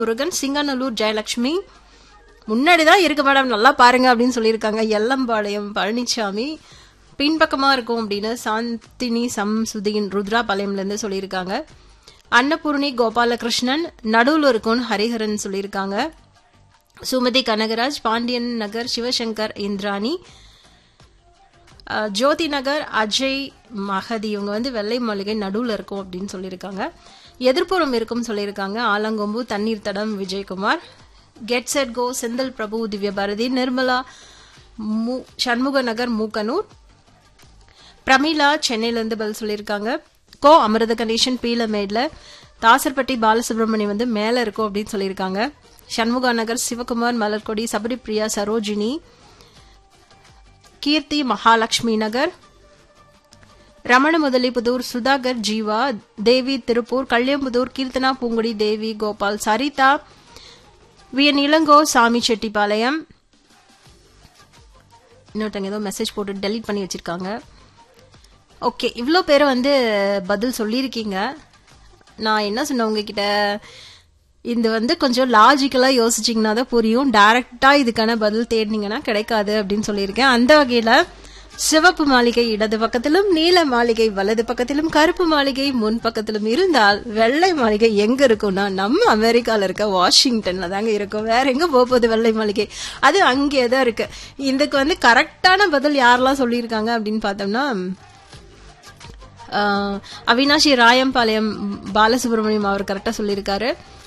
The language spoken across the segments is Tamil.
முருகன் சிங்கநல்லூர் ஜெயலட்சுமி முன்னாடி தான் இருக்கு மேடம் நல்லா பாருங்க அப்படின்னு சொல்லியிருக்காங்க எல்லம்பாளையம் பழனிசாமி பின்பக்கமா இருக்கும் அப்படின்னு சாந்தினி சம்சுதீன் ருத்ராபாளையம்ல இருந்து சொல்லியிருக்காங்க அன்னபூர்ணி கோபாலகிருஷ்ணன் நடுவுல இருக்கும்னு ஹரிஹரன் சொல்லியிருக்காங்க சுமதி கனகராஜ் பாண்டியன் நகர் சிவசங்கர் இந்திராணி அஹ், ஜோதி நகர் அஜய் மகதி இவங்க வந்து வெள்ளை மாளிகை நடுவுல இருக்கும் அப்படின்னு சொல்லியிருக்காங்க எதிர்ப்புறம் இருக்கும் சொல்லியிருக்காங்க ஆலங்கொம்பு தண்ணீர் தடம் Vijayakumar get set go Senthil Prabhu Divya Bharathi Nirmala மு- சண்முக நகர் மூக்கனூர் பிரமிளா சென்னையிலேருந்து பதில் சொல்லியிருக்காங்க கோ அமிர்த கணேசன் பீலமேட்ல தாசர்பட்டி பாலசுப்ரமணியம் வந்து மேல இருக்கும் அப்படின்னு சொல்லியிருக்காங்க சண்முகா நகர் சிவகுமார் மலர்கொடி சபரிபிரியா சரோஜினி கீர்த்தி மகாலட்சுமி நகர் ரமண முதலிபுதூர் சுதாகர் ஜீவா தேவி திருப்பூர் கல்யாம்புதூர் கீர்த்தனா பூங்குடி தேவி கோபால் சரிதா வியன் இளங்கோ சாமி செட்டிப்பாளையம் இன்னொருத்தங்க ஏதோ மெசேஜ் போட்டு டெலீட் பண்ணி வச்சிருக்காங்க ஓகே இவ்வளோ பேர் வந்து பதில் சொல்லியிருக்கீங்க நான் என்ன சொன்னேன் உங்ககிட்ட இது வந்து கொஞ்சம் லாஜிக்கலாக யோசிச்சிங்கன்னா தான் புரியும் டைரக்டாக இதுக்கான பதில் தேடினீங்கன்னா கிடைக்காது அப்படின்னு சொல்லியிருக்கேன் அந்த வகையில் சிவப்பு மாளிகை இடது பக்கத்திலும் நீல மாளிகை வலது பக்கத்திலும் கருப்பு மாளிகை முன் பக்கத்திலும் இருந்தால் வெள்ளை மாளிகை எங்க இருக்கும்னா நம்ம அமெரிக்கால இருக்க வாஷிங்டன்ல தாங்க இருக்கும் வேற எங்க போக போகுது வெள்ளை மாளிகை அது அங்கே தான் இருக்கு இதுக்கு வந்து கரெக்டான பதில் யாரெல்லாம் சொல்லியிருக்காங்க அப்படின்னு பார்த்தோம்னா ஆஹ், அவினாஷி ராயம்பாளையம் பாலசுப்ரமணியம் அவர் கரெக்டா சொல்லியிருக்காரு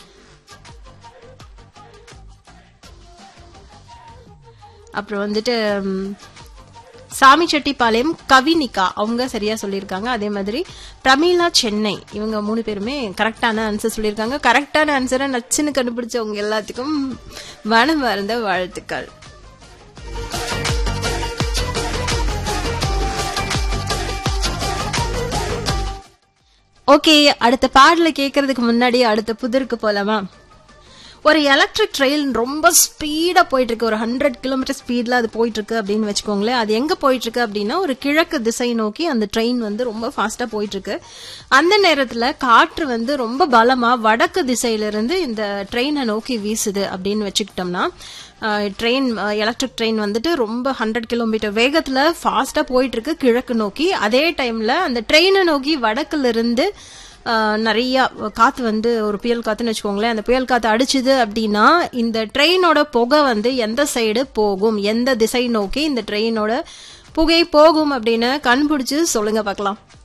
அப்புறம் வந்துட்டு ம், சாமிச்செட்டிப்பாளையம் கவினிகா அவங்க சரியா சொல்லியிருக்காங்க அதே மாதிரி பிரமீளா சென்னை இவங்க மூணு பேருமே கரெக்டான ஆன்சர் சொல்லியிருக்காங்க கரெக்டான ஆன்சரை நச்சுன்னு கண்டுபிடிச்சவங்க எல்லாத்துக்கும் மனம் மறந்த வாழ்த்துக்கள் ஓகே அடுத்த பாடல கேட்கறதுக்கு முன்னாடி அடுத்த புதிருக்கு போலாமா ஒரு எலக்ட்ரிக் ட்ரெயின் ரொம்ப ஸ்பீடா போயிட்டு இருக்கு ஒரு ஹண்ட்ரட் கிலோமீட்டர் ஸ்பீட்ல அது போயிட்டு இருக்கு அப்படின்னு வச்சுக்கோங்களேன் அது எங்க போயிட்டு இருக்கு அப்படின்னா ஒரு கிழக்கு திசை நோக்கி அந்த ட்ரெயின் வந்து ரொம்ப ஃபாஸ்டா போயிட்டு இருக்கு அந்த நேரத்துல காற்று வந்து ரொம்ப பலமா வடக்கு திசையில இருந்து இந்த ட்ரெயினை நோக்கி வீசுது அப்படின்னு வச்சுக்கிட்டோம்னா ட்ரெயின் எலக்ட்ரிக் ட்ரெயின் வந்துட்டு ரொம்ப ஹண்ட்ரட் கிலோமீட்டர் வேகத்துல ஃபாஸ்டா போயிட்டு இருக்கு கிழக்கு நோக்கி அதே டைம்ல அந்த ட்ரெயினை நோக்கி வடக்குல இருந்து ஆஹ், நிறைய காத்து வந்து ஒரு புயல் காத்துன்னு வச்சுக்கோங்களேன் அந்த புயல் காத்து அடிச்சுது அப்படின்னா இந்த ட்ரெயினோட புகை வந்து எந்த சைடு போகும் எந்த திசை நோக்கி இந்த ட்ரெயினோட புகை போகும் அப்படின்னு கண்டுபிடிச்சு சொல்லுங்க பார்க்கலாம்